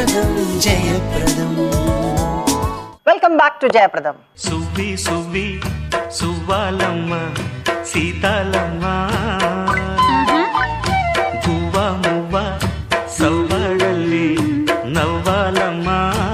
శుభప్రదం జయప్రదం welcome back to జయప్రదం సువ్వి సువ్వి సువ్వాలమ్మ సీతాలమ్మ గువ్వ మువ్వ సవ్వాడల్లి నవ్వాలమ్మ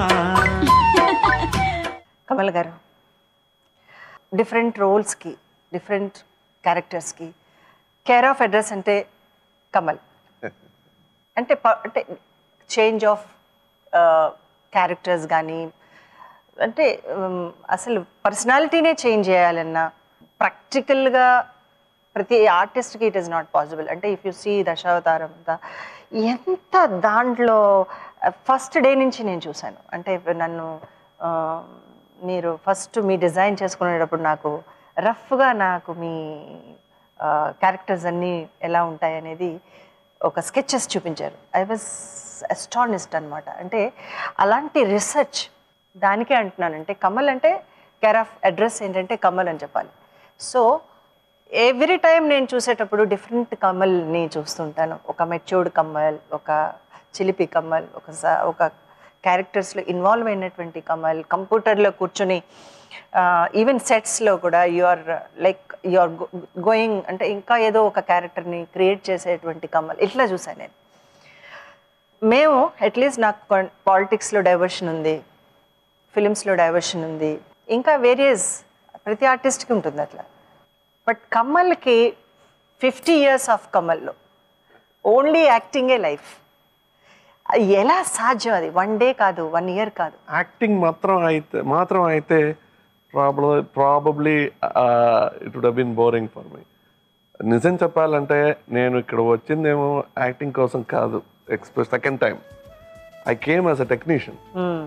కమల్ గారు డిఫరెంట్ రోల్స్కి డిఫరెంట్ క్యారెక్టర్స్కి కేర్ ఆఫ్ అడ్రస్ అంటే కమల్ అంటే ప- అంటే చేంజ్ ఆఫ్ క్యారెక్టర్స్ కానీ అంటే ఉమ్, అసలు పర్సనాలిటీనే చేంజ్ చేయాలన్నా ప్రాక్టికల్గా ప్రతి ఆర్టిస్ట్కి ఇట్ ఈస్ నాట్ పాసిబుల్ అంటే ఇఫ్ యు సీ దశావతారం అంతా ఎంత దాంట్లో ఫస్ట్ డే నుంచి నేను చూశాను అంటే నన్ను ఆ, మీరు ఫస్ట్ మీ డిజైన్ చేసుకునేటప్పుడు నాకు రఫ్గా నాకు మీ క్యారెక్టర్స్ అన్నీ ఎలా ఉంటాయి అనేది ఒక స్కెచెస్ చూపించారు ఐ వాజ్ అస్టానిస్డ్ అనమాట అంటే అలాంటి రీసెర్చ్ దానికే అంటున్నానంటే కమల్ అంటే కేర్ ఆఫ్ అడ్రస్ ఏంటంటే కమల్ అని చెప్పాలి సో ఎవ్రీ టైం నేను చూసేటప్పుడు డిఫరెంట్ కమల్ని చూస్తుంటాను ఒక మెచ్యూర్డ్ కమల్ ఒక చిలిపి కమల్ ఒక స- ఒక క్యారెక్టర్స్లో ఇన్వాల్వ్ అయినటువంటి కమల్ కంప్యూటర్లో కూర్చొని ఈవెన్ సెట్స్లో కూడా you are like you are going అంటే ఇంకా ఏదో ఒక క్యారెక్టర్ని క్రియేట్ చేసేటువంటి కమల్ ఇట్లా చూసాను నేను మేము అట్లీస్ట్ నాకు పాలిటిక్స్లో డైవర్షన్ ఉంది ఫిలిమ్స్లో డైవర్షన్ ఉంది ఇంకా వేరియస్ ప్రతి ఆర్టిస్ట్కి ఉంటుంది అట్లా బట్ కమల్కి ఫిఫ్టీ ఇయర్స్ ఆఫ్ కమల్లో ఓన్లీ యాక్టింగే లైఫ్ ఎలా సాధ్యం అది వన్ డే కాదు వన్ ఇయర్ కాదు యాక్టింగ్ మాత్రం అయితే మాత్రం అయితే probably probably it would been boring for me నిజం చెప్పాలంటే నేను ఇక్కడ వచ్చిందేమో యాక్టింగ్ కోసం కాదు express second time I came as a technician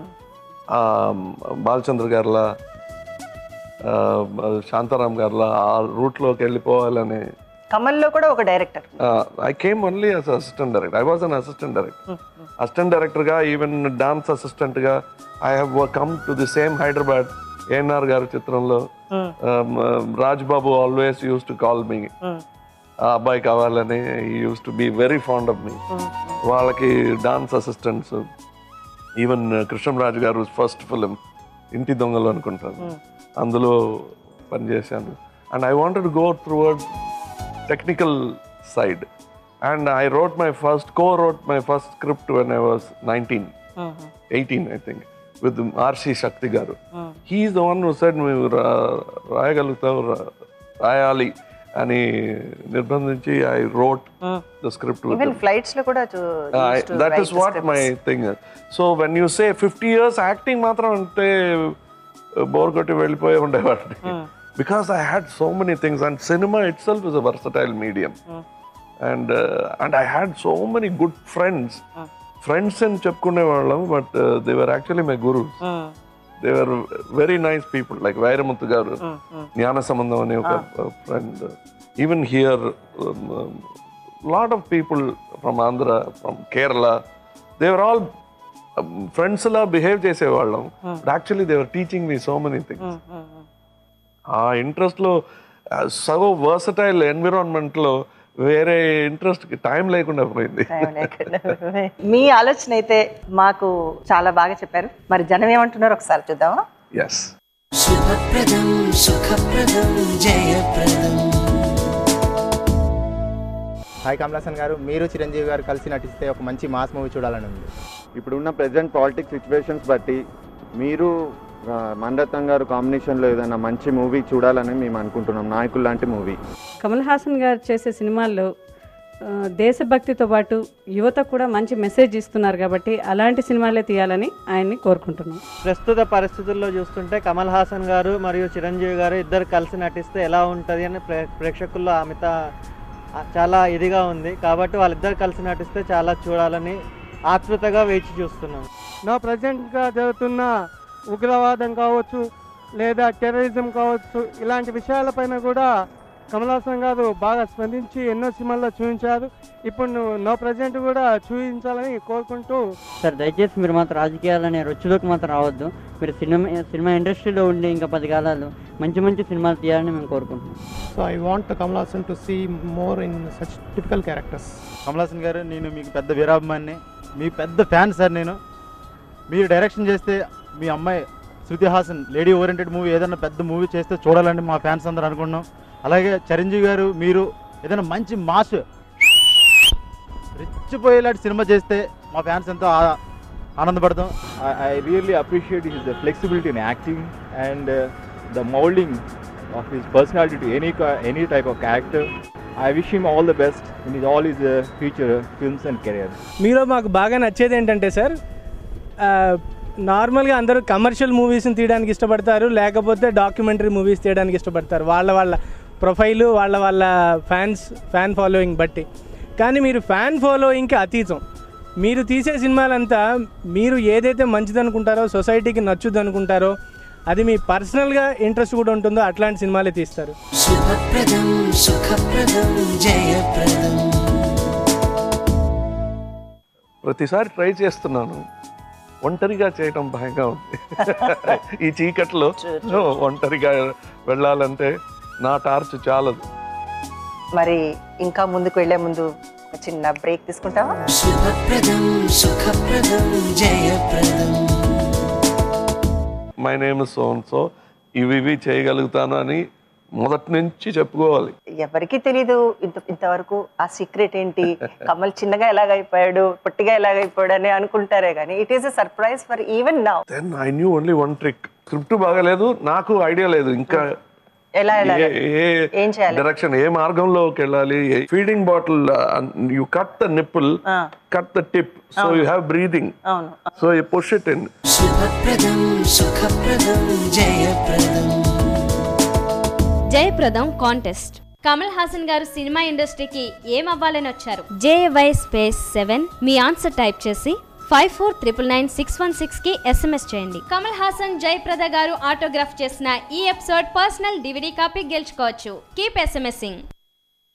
Balachander గారిలా ఆ, శాంతారాం గారిలా ఆ రూట్లోకి వెళ్ళిపోవాలని కమల్లో కూడా ఒక director I came only as assistant director I was an assistant director assistant డైరెక్టర్గా ఈవెన్ డాన్స్ అసిస్టెంట్గా I have come to the same Hyderabad ANR గారి చిత్రంలో Raj Babu always use to call me ఆ అబ్బాయి కావాలని use to be very fond of me వాళ్ళకి dance assistants even Krishnaraju గారు first film ఇంటి దొంగలు అనుకుంటాను అందులో పనిచేశాను and I wanted go toward technical side and I wrote my first కో wrote my first script when I was nineteen eighteen I think with RC Sakthi గారు he's the one said మేము రా- రాయగలుగుతావు రా- రాయాలి అని నిర్బంధించి I wrote the script with even flights లో కూడా చూ- used to that write is the what my scripts. Thing so when you say fifty years acting మాత్రం అంటే బోర్ కొట్టి వెళ్ళిపోయి ఉండేవాడిని because I had so many things and cinema itself is a versatile medium and and I had so many good friends friends అని చెప్పుకునే వాళ్ళం but Devar actually my guru they were very nice people like Vairamuthu గారు జ్ఞాన సంబంధం అనే ఒక friend even here lot of people from Andhra from Kerala Devar all friends లా behave చేసేవాళ్ళం actually Devar teaching me so many things ఆ interest లో సో వర్సటైల్ ఎన్విరాన్మెంట్ లో వేరే ఇంట్రెస్ట్ కి టైం లేకుండా పోయింది Time లేకుండా. మీ ఆలోచన అయితే మాకు చాలా బాగా చెప్పారు మరి జనం ఏమంటున్నారు ఒకసారి చూద్దామా ఎస్ శుభప్రదం సుఖప్రదం జయప్రదం హాయ్ కమలాసన్ గారు మీరు చిరంజీవి గారు కలిసి నటిస్తే ఒక మంచి మాస్ మూవీ చూడాలని ఉంది ఇప్పుడున్న ప్రజెంట్ పాలిటిక్స్ సిచ్యువేషన్స్ బట్టి మీరు ఆ, మణిరత్నం గారు కాంబినేషన్లో ఏదైనా మంచి మూవీ చూడాలని మేము అనుకుంటున్నాం నాయకులు లాంటి మూవీ కమల్ హాసన్ గారు చేసే సినిమాల్లో ఆ, దేశభక్తితో పాటు యువత కూడా మంచి మెసేజ్ ఇస్తున్నారు కాబట్టి అలాంటి సినిమాలే తీయాలని ఆయన్ని కోరుకుంటున్నాం ప్రస్తుత పరిస్థితుల్లో చూస్తుంటే కమల్ హాసన్ గారు మరియు చిరంజీవి గారు ఇద్దరు కలిసి నటిస్తే ఎలా ఉంటుంది అని ప్రే ప్రేక్షకుల్లో అమిత ఆ, చాలా ఇదిగా ఉంది కాబట్టి వాళ్ళిద్దరు కలిసి నటిస్తే చాలా చూడాలని ఆతృతగా వేచి చూస్తున్నాం నా ప్రజెంట్గా జరుగుతున్న ఉగ్రవాదం కావచ్చు లేదా టెర్రరిజం కావచ్చు ఇలాంటి విషయాలపైన కూడా కమల్ హాసన్ గారు బాగా స్పందించి ఎన్నో సినిమాల్లో చూపించారు ఇప్పుడు నువ్వు నో ప్రజెంట్ కూడా చూపించాలని కోరుకుంటూ సార్ దయచేసి మీరు మాత్రం రాజకీయాలనే రొచ్చులోకి మాత్రం రావద్దు మీరు సినిమా సినిమా ఇండస్ట్రీలో ఉండి ఇంకా పది కాలాలు మంచి మంచి సినిమాలు తీయాలని మేము కోరుకుంటున్నాం so I want Kamal Haasan to see more in such typical characters Kamalhaasan గారు నేను మీకు పెద్ద వీరాభిమాన్ని మీ పెద్ద ఫ్యాన్ సార్ నేను మీరు డైరెక్షన్ చేస్తే మీ అమ్మాయి Shruti Haasan lady oriented movie ఏదైనా పెద్ద మూవీ చేస్తే చూడాలని మా ఫ్యాన్స్ అందరూ అనుకుంటున్నాం అలాగే చిరంజీవి గారు మీరు ఏదైనా మంచి మాస్ రెచ్చిపోయేలాంటి సినిమా చేస్తే మా ఫ్యాన్స్ ఎంతో ఆ- ఆనందపడతాం I, I really appreciate his uh, flexibility in acting and uh, the molding of his personality to any ca- any type of character. I wish him all the best in his, all his uh, future uh, films and career. మీలో మాకు బాగా నచ్చేది ఏంటంటే sir ఆ, నార్మల్గా అందరూ commercial మూవీస్ని తీయడానికి ఇష్టపడతారు లేకపోతే డాక్యుమెంటరీ మూవీస్ తీయడానికి ఇష్టపడతారు వాళ్ళ వాళ్ళ ప్రొఫైలు వాళ్ళ వాళ్ళ ఫ్యాన్స్ ఫ్యాన్ ఫాలోయింగ్ బట్టి కానీ మీరు ఫ్యాన్ ఫాలోయింగ్కి అతీతం మీరు తీసే సినిమాలంతా మీరు ఏదైతే మంచిది అనుకుంటారో సొసైటీకి నచ్చుద్ది అనుకుంటారో అది మీ పర్సనల్గా ఇంట్రెస్ట్ కూడా ఉంటుందో అట్లాంటి సినిమాలే తీస్తారు శుభప్రదం సుఖప్రదం జయప్రదం ప్రతిసారి ట్రై చేస్తున్నాను ఒంటరిగా చేయటం భయంగా ఉంది ఈ చీకట్లో ఒంటరిగా వెళ్ళాలంటే నా టార్చ్ చాలదు మరి ఇంకా ముందుకు వెళ్లే ముందు ఒక చిన్న బ్రేక్ తీసుకుంటావా శుభప్రదం సుఖప్రదం జయప్రదం మై నేమ్ సో సో ఇవి ఇవి చేయగలుగుతాను అని మొదటి నుంచి చెప్పుకోవాలి ఎవరికి తెలీదు ఇంత ఇంతవరకు ఆ సీక్రెట్ ఏంటి కమల్ చిన్నగా ఎలాగైపోయాడు పొట్టిగా ఎలాగైపోయాడు అని అనుకుంటారే కానీ it is a surprise for even now then I knew only one trick script బాగాలేదు నాకు ఐడియా లేదు ఇంకా ఎలా ఎలా ఏ- ఏ ఏం చేయాలి డైరెక్షన్ ఏ మార్గంలోకి వెళ్ళాలి feeding bottle you cut the nipple cut the tip so you have breathing అవును so you push it in శుభప్రదం సుఖప్రదం జయప్రదం జయప్రదం కాంటెస్ట్ కమల్ హాసన్ గారు సినిమా ఇండస్ట్రీకి ఏం అవ్వాలని వచ్చారు జేవై స్పేస్ సెవెన్ మీ ఆన్సర్ టైప్ చేసి five four triple nine six one six కి ఎస్ఎంఎస్ చేయండి కమల్ హాసన్ జయప్రద గారు ఆటోగ్రాఫ్ చేసిన ఈ ఎపిసోడ్ పర్సనల్ డివిడీ కాపీ గెలుచుకోవచ్చు కీప్ ఎస్ఎంఎస్సింగ్